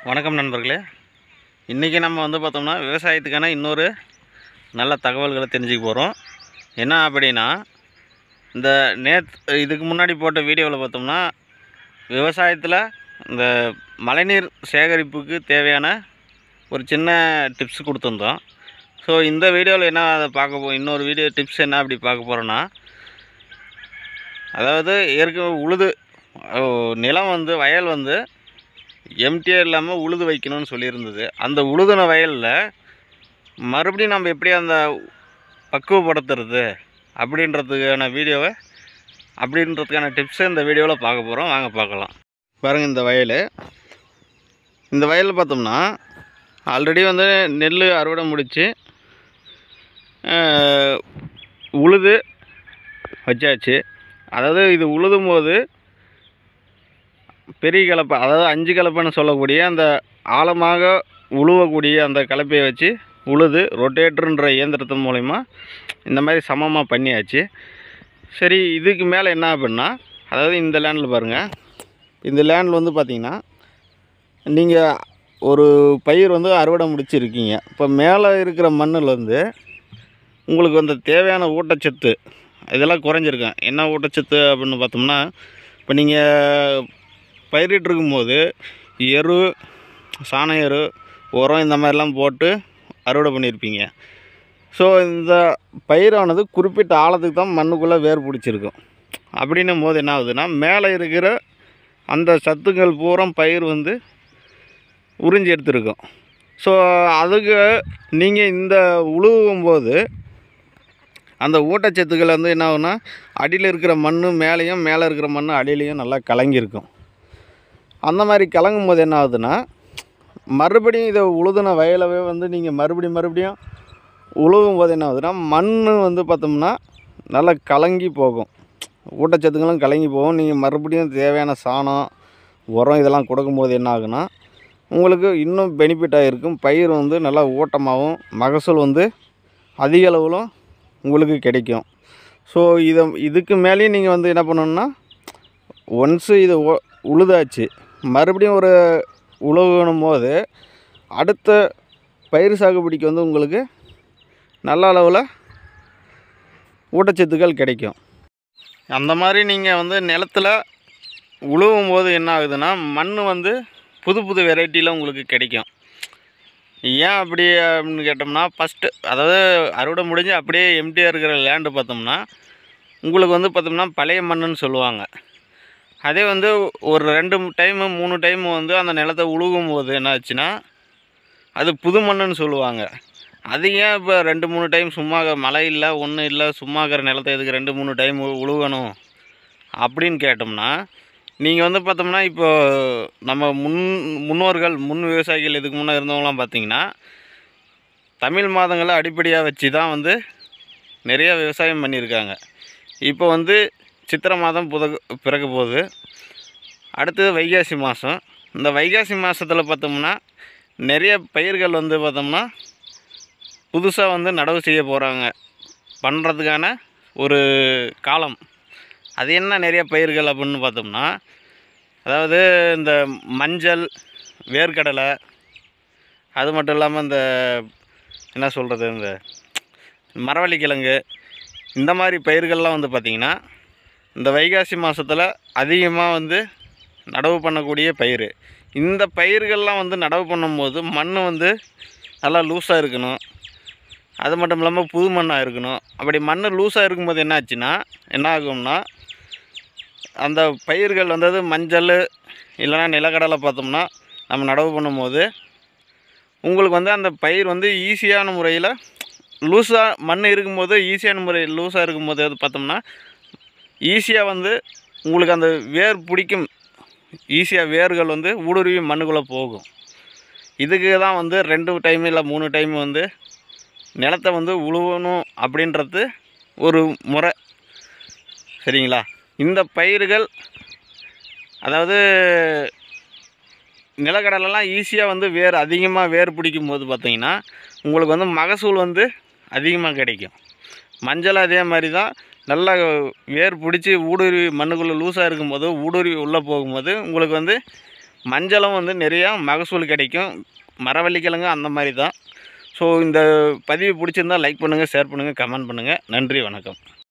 வணக்கம் நண்பர்களே இன்றைக்கி நம்ம வந்து பார்த்தோம்னா விவசாயத்துக்கான இன்னொரு நல்ல தகவல்களை தெரிஞ்சுக்க போகிறோம் என்ன அப்படின்னா இந்த நேத் இதுக்கு முன்னாடி போட்ட வீடியோவில் பார்த்தோம்னா விவசாயத்தில் இந்த மழைநீர் சேகரிப்புக்கு தேவையான ஒரு சின்ன டிப்ஸ் கொடுத்துருந்தோம் ஸோ இந்த வீடியோவில் என்ன அதை பார்க்க போ இன்னொரு வீடியோ டிப்ஸ் என்ன அப்படி பார்க்க போகிறோன்னா அதாவது ஏற்க உழுது அஹ், நிலம் வந்து வயல் வந்து எம்டியே இல்லாமல் உழுது வைக்கணும்னு சொல்லியிருந்தது அந்த உழுதுன வயலில் மறுபடியும் நம்ம எப்படி அந்த பக்குவப்படுத்துறது அப்படின்றதுக்கான வீடியோவை அப்படின்றதுக்கான டிப்ஸை இந்த வீடியோவில் பார்க்க போகிறோம் வாங்க பார்க்கலாம் பாருங்கள் இந்த வயல் இந்த வயலில் பார்த்தோம்னா ஆல்ரெடி வந்து நெல் அறுவடை முடித்து உழுது வச்சாச்சு அதாவது இது உழுதும் போது பெரிய கலப்பை அதாவது அஞ்சு கலப்பைன்னு சொல்லக்கூடிய அந்த ஆழமாக உழுவக்கூடிய அந்த கலப்பையை வச்சு உழுது ரொட்டேட்டருன்ற இயந்திரத்தின் மூலிமா இந்த மாதிரி சமமாக பண்ணியாச்சு சரி இதுக்கு மேலே என்ன அப்படின்னா அதாவது இந்த லேண்டில் பாருங்கள் இந்த லேண்டில் வந்து பார்த்திங்கன்னா நீங்கள் ஒரு பயிர் வந்து அறுவடை முடிச்சிருக்கீங்க இப்போ மேலே இருக்கிற மண்ணில் வந்து உங்களுக்கு வந்து தேவையான ஊட்டச்சத்து இதெல்லாம் குறைஞ்சிருக்கும் என்ன ஊட்டச்சத்து அப்படின்னு பார்த்தோம்னா இப்போ நீங்கள் பயிரிட்டு போது எரு சாண எரு உரம் இந்த மாதிரிலாம் போட்டு அறுவடை பண்ணியிருப்பீங்க ஸோ இந்த பயிரானது குறிப்பிட்ட ஆழத்துக்கு தான் மண்ணுக்குள்ளே வேர் பிடிச்சிருக்கும் அப்படின்னும் போது என்ன ஆகுதுன்னா மேலே இருக்கிற அந்த சத்துக்கள் பூரா பயிர் வந்து உறிஞ்சி எடுத்திருக்கும் ஸோ அதுக்கு நீங்கள் இந்த உழுவும் போது அந்த ஊட்டச்சத்துக்கள் வந்து என்ன ஆகும்னா அடியில் இருக்கிற மண் மேலேயும் மேலே இருக்கிற மண் அடியிலையும் நல்லா கலங்கியிருக்கும் அந்த மாதிரி கலங்கும் போது என்ன ஆகுதுன்னா மறுபடியும் இதை உழுதுன வயலவே வந்து நீங்கள் மறுபடியும் மறுபடியும் உழுவும் போது என்ன ஆகுதுன்னா மண் வந்து பார்த்தோம்னா நல்லா கலங்கி போகும் ஊட்டச்சத்துக்களும் கலங்கி போகும் நீங்கள் மறுபடியும் தேவையான சாணம் உரம் இதெல்லாம் கொடுக்கும்போது என்ன ஆகுனா உங்களுக்கு இன்னும் பெனிஃபிட்டாக இருக்கும் பயிர் வந்து நல்லா ஊட்டமாகவும் மகசூல் வந்து அதிக அளவிலும் உங்களுக்கு கிடைக்கும் ஸோ இதை இதுக்கு மேலேயும் நீங்கள் வந்து என்ன பண்ணணுன்னா ஒன்ஸு இது ஒ- உழுதாச்சு மறுபடியும் ஒரு உழுகணும் போது அடுத்த பயிர் சாகுபடிக்கு வந்து உங்களுக்கு நல்ல அளவில் ஊட்டச்சத்துக்கள் கிடைக்கும் அந்த மாதிரி நீங்கள் வந்து நிலத்துல உழுவும் போது என்ன ஆகுதுன்னா மண் வந்து புது புது வெரைட்டியில் உங்களுக்கு கிடைக்கும் ஏன் அப்படி அப்படின்னு கேட்டோம்னா ஃபஸ்ட்டு அதாவது அறுவடை முடிஞ்சு அப்படியே எம்டியாக இருக்கிற லேண்டு பார்த்தோம்னா உங்களுக்கு வந்து பார்த்தோம்னா பழைய மண்ணுன்னு சொல்லுவாங்க அதே வந்து ஒரு ரெண்டு டைமு மூணு டைம் வந்து அந்த நிலத்தை உழுகும் போது என்ன ஆச்சுன்னா அது புது மண்ணுன்னு சொல்லுவாங்க அது ஏன் இப்போ ரெண்டு மூணு டைம் சும்மா மழை இல்லை ஒன்றும் இல்லை சும்மா இருக்கிற நிலத்தை எதுக்கு ரெண்டு மூணு டைம் உழுகணும் அப்படின்னு கேட்டோம்னா நீங்கள் வந்து பார்த்தோம்னா இப்போ நம்ம முன் முன்னோர்கள் முன் விவசாயிகள் இதுக்கு முன்னே இருந்தவங்களாம் பார்த்தீங்கன்னா தமிழ் மாதங்களை அடிப்படையாக வச்சு தான் வந்து நிறைய விவசாயம் பண்ணியிருக்காங்க இப்போ வந்து சித்திரை மாதம் புத பிறக்க போகுது அடுத்தது வைகாசி மாதம் இந்த வைகாசி மாதத்தில் பார்த்தோம்னா நிறைய பயிர்கள் வந்து பார்த்தோம்னா புதுசாக வந்து நடவு செய்ய போகிறாங்க பண்ணுறதுக்கான ஒரு காலம் அது என்ன நிறைய பயிர்கள் அப்படின்னு பார்த்தோம்னா அதாவது இந்த மஞ்சள் வேர்க்கடலை அது மட்டும் இல்லாமல் இந்த என்ன சொல்கிறது இந்த மரவள்ளிக்கிழங்கு இந்த மாதிரி பயிர்கள்லாம் வந்து பார்த்திங்கன்னா இந்த வைகாசி மாதத்தில் அதிகமாக வந்து நடவு பண்ணக்கூடிய பயிர் இந்த பயிர்கள்லாம் வந்து நடவு பண்ணும்போது மண் வந்து நல்லா லூஸாக இருக்கணும் அது மட்டும் இல்லாமல் புது மண்ணாக இருக்கணும் அப்படி மண் லூஸாக இருக்கும்போது என்ன ஆச்சுன்னா என்ன ஆகும்னா அந்த பயிர்கள் வந்தது மஞ்சள் இல்லைன்னா நிலக்கடலை பார்த்தோம்னா நம்ம நடவு பண்ணும்போது உங்களுக்கு வந்து அந்த பயிர் வந்து ஈஸியான முறையில் லூஸாக மண் இருக்கும்போது ஈஸியான முறை லூஸாக இருக்கும்போது அது பார்த்தோம்னா ஈஸியாக வந்து உங்களுக்கு அந்த வேர் பிடிக்கும் ஈஸியாக வேர்கள் வந்து ஊடுருவி மண்ணுக்குள்ளே போகும் இதுக்கு தான் வந்து ரெண்டு டைம் இல்லை மூணு டைம் வந்து நிலத்தை வந்து உழுவணும் அப்படின்றது ஒரு முறை சரிங்களா இந்த பயிர்கள் அதாவது நிலக்கடலெல்லாம் ஈஸியாக வந்து வேர் அதிகமாக வேர் பிடிக்கும் போது பார்த்தீங்கன்னா உங்களுக்கு வந்து மகசூல் வந்து அதிகமாக கிடைக்கும் மஞ்சள் அதே மாதிரி தான் நல்லா வேர் பிடிச்சி ஊடுருவி மண்ணுக்குள்ளே லூஸாக இருக்கும்போது ஊடுருவி உள்ளே போகும்போது உங்களுக்கு வந்து மஞ்சளும் வந்து நிறையா மகசூல் கிடைக்கும் மரவள்ளிக்கிழங்கு அந்த மாதிரி தான் ஸோ இந்த பதிவு பிடிச்சிருந்தா லைக் பண்ணுங்கள் ஷேர் பண்ணுங்கள் கமெண்ட் பண்ணுங்கள் நன்றி வணக்கம்